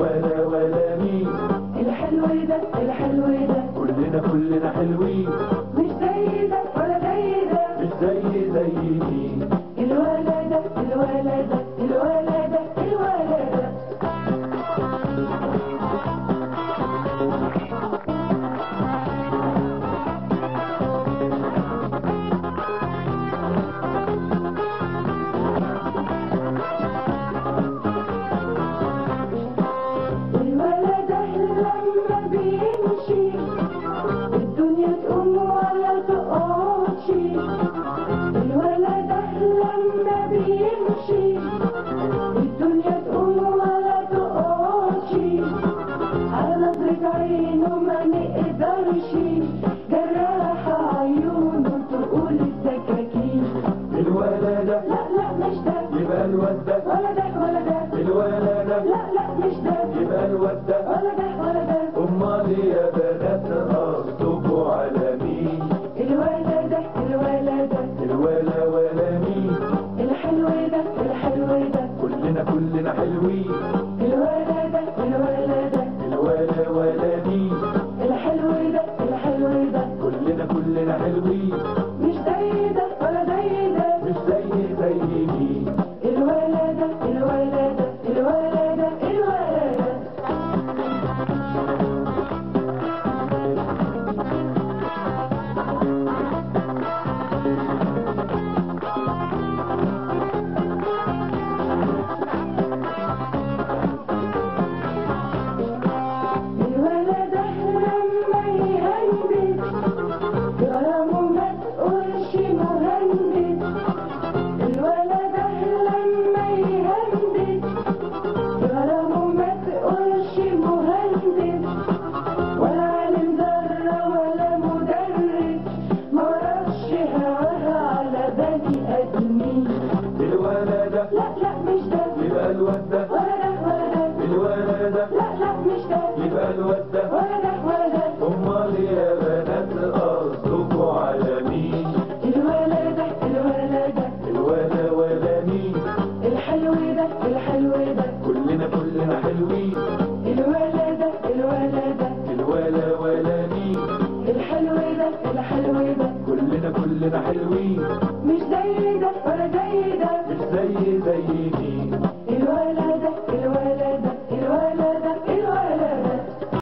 الولا ولا مين الحلو ده الحلو ده كلنا كلنا حلوين مش زي ده ولا زي ده مش زي زي مين الولا ده الولا ده الولا ده الولا ده الولد ده لما بيمشي الدنيا تقوم ولا تقعدش الولد ده لما بيمشي الدنيا تقوم ولا تقعدش على نظرة عينه ما نقدرش جراح عيونه تقول السكاكين الولا ده لا لا مش ده يبقى الواد ده ولا ده ولا ده الولا ده لا لا مش ده يبقى الواد ده ولا ده ولا ده امال يا بنات قصدكوا على مين الولد ده الولد ده الولا ولا مين الحلو ده الحلو ده كلنا كلنا حلوين الولد ده الولد ده الولا ولا مين الحلو ده الحلو ده كلنا كلنا حلوين مش زي ده ولا زي ده مش زي زي مين الولد ده الولد ده الولد ده الولد ده الولد ده لما يهندس كلامه ما تقولش مهندس الولد ده لما يهندس كلامه ما تقولش مهندس ولا عالم ذرة ولا مدرس ما رش هواها على بني آدمين الولا ده لا لا مش ده يبقى الواد ده ولا ده ولا ده الولا ده لا لا مش ده يبقى الواد ده ولا ده ولا ده امال يا بنات قصدكوا على مين الولد ده الولد ده الولا ولا مين الحلو ده الحلو ده كلنا كلنا حلوين الولد ده الولد ده الولا ولا مين الحلو ده الحلو ده كلنا كلنا حلوين مش زي ده ولا زي ده مش زي زي مين